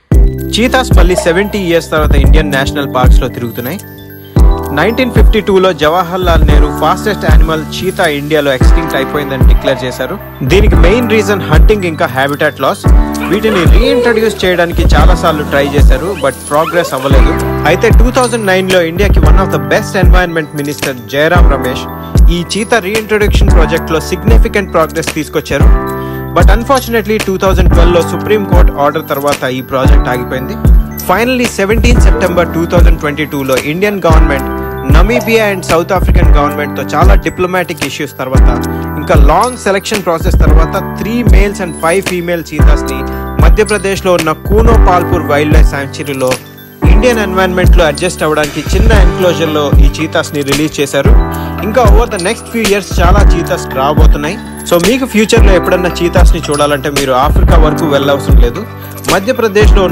cheetahs మళ్ళీ seventy years తర్వాత Indian national parks లో తిరుగుతున్నాయి నైన్టీన్ ఫిఫ్టీ టూలో Jawahar Lal Nehru fastest animal cheetah ఇండియాలో ఎక్స్టింక్ట్ అయిపోయిందని డిక్లేర్ చేశారు దీనికి మెయిన్ రీజన్ హంటింగ్ ఇంకా హ్యాబిటాట్ లాస్ వీటిని రీఇంట్రడ్యూస్ చేయడానికి చాలా సార్లు ట్రై చేశారు బట్ ప్రోగ్రెస్ అవ్వలేదు అయితే టూ థౌజండ్ నైన్లో ఇండియాకి one of the best environment minister Jairam Ramesh ఈ చీతా రీఇంట్రొడక్షన్ ప్రాజెక్ట్లో సిగ్నిఫికెంట్ ప్రోగ్రెస్ తీసుకొచ్చారు బట్ అన్ఫార్చునేట్లీ టూ థౌజండ్ ట్వెల్వ్లో సుప్రీం కోర్ట్ ఆర్డర్ తర్వాత ఈ ప్రాజెక్ట్ ఆగిపోయింది finally seventeen September two thousand twenty టూలో Indian government Namibia and South African గవర్నమెంట్తో చాలా డిప్లొమాటిక్ ఇష్యూస్ తర్వాత ఇంకా లాంగ్ సెలక్షన్ ప్రాసెస్ తర్వాత three males and five female చీతాస్ని మధ్యప్రదేశ్లో ఉన్న కూనో పాల్పూర్ వైల్డ్ లైఫ్ శాంక్చురీలో ఇండియన్ ఎన్వైరన్మెంట్లో అడ్జస్ట్ అవ్వడానికి చిన్న ఎన్క్లోజర్లో ఈ చీతాస్ని రిలీజ్ చేశారు ఇంకా over the next few years చాలా చీతాస్ రాబోతున్నాయి సో మీకు ఫ్యూచర్లో ఎప్పుడన్నా చీతాస్ని చూడాలంటే మీరు ఆఫ్రికా వరకు వెళ్ళవసరం లేదు మధ్యప్రదేశ్లో